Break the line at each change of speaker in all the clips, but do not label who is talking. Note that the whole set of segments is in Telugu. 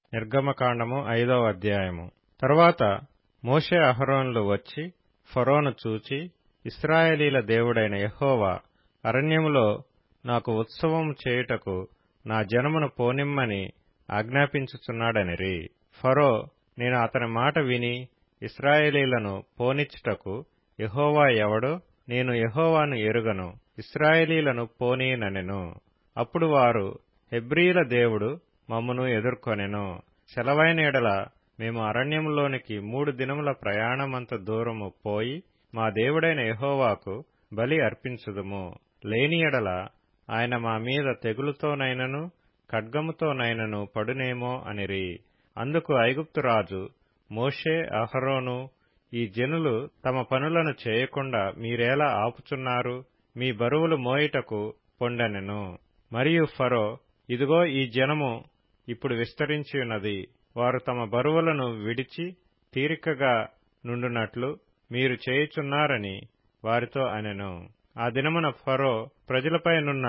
నిర్గమకాండము ఐదవ అధ్యాయము తరువాత మోషే అహరోన్లు వచ్చి ఫరోను చూచి ఇస్రాయేలీల దేవుడైన యెహోవా అరణ్యములో నాకు ఉత్సవము చేయుటకు నా జనమును పోనిమ్మని ఆజ్ఞాపించుచున్నాడనిరి ఫరో నేను అతని మాట విని ఇస్రాయేలీలను పోనిచ్చుటకు యెహోవా ఎవడో నేను యెహోవాను ఎరుగను ఇస్రాయేలీలను పోనీననెను అప్పుడు వారు హెబ్రీల దేవుడు మమ్మును ఎదుర్కొనెను సెలవైన ఎడల మేము అరణ్యములోనికి మూడు దినముల ప్రయాణమంత దూరము పోయి మా దేవుడైన యెహోవాకు బలి అర్పించుదుము లేని ఎడల ఆయన మా మీద తెగులుతోనైనను ఖడ్గముతోనైనను పడునేమో అనిరి అందుకు ఐగుప్తు రాజు మోషే అహరోను ఈ జనులు తమ పనులను చేయకుండా మీరేలా ఆపుచున్నారు మీ బరువులు మోయుటకు పొండెనెను మరియు ఫరో ఇదిగో ఈ జనము ఇప్పుడు విస్తరించియున్నది వారు తమ బరువులను విడిచి తీరికగా నుండునట్లు మీరు చేయుచున్నారని వారితో అనెను ఆ దినమున ఫరో ప్రజలపైనున్న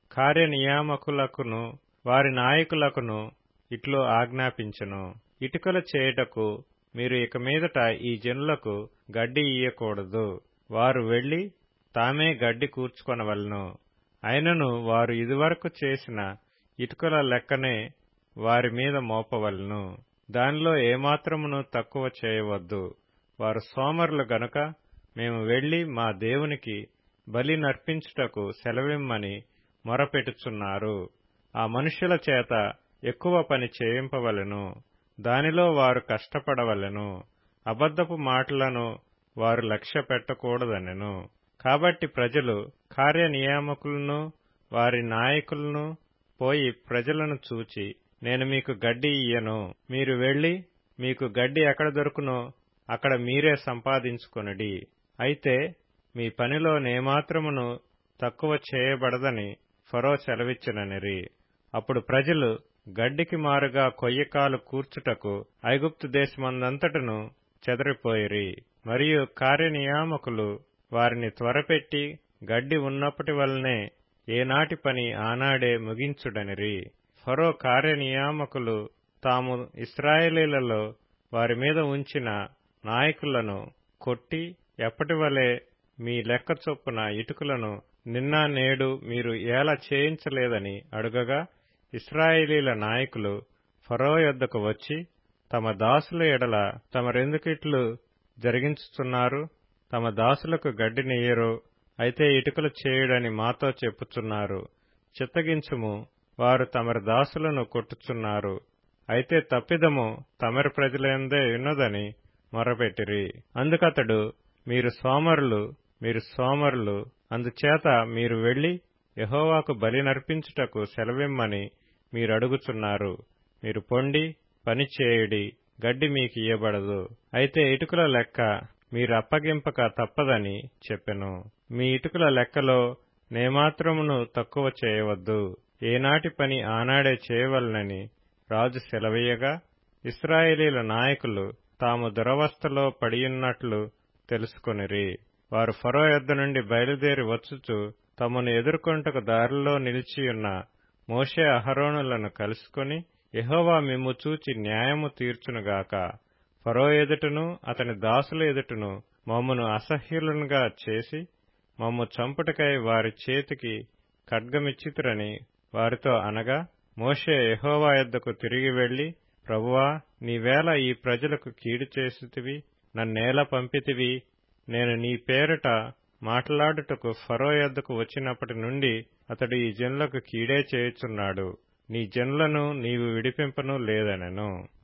కార్యనియామకులకును వారి నాయకులకును ఇట్లు ఆజ్ఞాపించెను ఇటుకలు చేయుటకు మీరు ఇక మీదట ఈ జనులకు గడ్డి ఇయ్యకూడదు వారు వెళ్లి తామే గడ్డి కూర్చుకొనవలను అయినను వారు ఇదివరకు చేసిన ఇటుకల లెక్కనే వారి మీద మోపవలను దానిలో ఏమాత్రమును తక్కువ చేయవద్దు వారు సోమరులు గనుక మేము వెళ్లి మా దేవునికి బలి నర్పించుటకు సెలవిమ్మని మొరపెట్టుచున్నారు ఆ మనుష్యుల చేత ఎక్కువ పని చేయింపవలెను దానిలో వారు కష్టపడవలెను అబద్ధపు మాటలను వారు లక్ష్య పెట్టకూడదనెను కాబట్టి ప్రజలు కార్యనియామకులను వారి నాయకులను పోయి ప్రజలను చూచి నేను మీకు గడ్డి ఇయ్యను మీరు వెళ్లి మీకు గడ్డి ఎక్కడ దొరుకునో అక్కడ మీరే సంపాదించుకొనుడి అయితే మీ పనిలో నేమాత్రమును తక్కువ చేయబడదని ఫరో సెలవిచ్చిననిరి అప్పుడు ప్రజలు గడ్డికి మారుగా కొయ్యకాలు కూర్చుటకు ఐగుప్తు దేశమందంతటను చెదరిపోయిరి మరియు కార్యనియామకులు వారిని త్వరపెట్టి గడ్డి ఉన్నప్పటి వల్లనే ఏనాటి పని ఆనాడే ముగించుడనిరి ఫరో కార్యనియామకులు తాము ఇస్రాయేలీలలో వారి మీద ఉంచిన నాయకులను కొట్టి ఎప్పటివలే మీ లెక్క చొప్పున ఇటుకలను నిన్న నేడు మీరు ఎలా చేయించలేదని అడుగగా ఇస్రాయేలీల నాయకులు ఫరో యొద్దకు వచ్చి తమ దాసుల ఎడల తమరెందుకిట్లు జరిగించుచున్నారు తమ దాసులకు గడ్డినియ్యరు అయితే ఇటుకలు చేయుడని మాతో చెప్పుచున్నారు చిత్తగించుము వారు తమరి దాసులను కొట్టుచున్నారు అయితే తప్పిదము తమరి ప్రజలందే ఉన్నదని మొరపెట్టిరి అందుకతడు మీరు సోమరులు మీరు సోమరులు అందుచేత మీరు వెళ్లి యహోవాకు బలి నర్పించుటకు సెలవిమ్మని మీరడుగుచున్నారు మీరు పొండి పని చేయుడి గడ్డి మీకు ఇయ్యబడదు అయితే ఇటుకల లెక్క మీరు అప్పగింపక తప్పదని చెప్పెను మీ ఇటుకల లెక్కలో నేమాత్రమును తక్కువ చేయవద్దు ఏనాటి పని ఆనాడే చేయవలనని రాజు సెలవీయగా ఇస్రాయేలీల నాయకులు తాము దురవస్థలో పడియున్నట్లు తెలుసుకొనిరి వారు ఫరో యొద్ద నుండి బయలుదేరి వచ్చుచు తమను ఎదుర్కొంటకు దారిలో నిలిచియున్న మోషే అహరోనులను కలుసుకొని యహోవా మిమ్ము చూచి న్యాయము తీర్చునుగాక ఫరో ఎదుటను అతని దాసుల ఎదుటను మమ్మను అసహ్యులనుగా చేసి మమ్ము చంపుటకై వారి చేతికి ఖడ్గమిచ్చితురని వారితో అనగా మోషే యహోవా యొద్దకు తిరిగి వెళ్లి ప్రభువా నీవేళ ఈ ప్రజలకు కీడు చేసితివి నన్నేల పంపితివి నేను నీ పేరట మాట్లాడుటకు ఫరో యొద్దకు వచ్చినప్పటి నుండి అతడు ఈ జనులకు కీడే చేయుచున్నాడు నీ జనులను నీవు విడిపింపను లేదనెను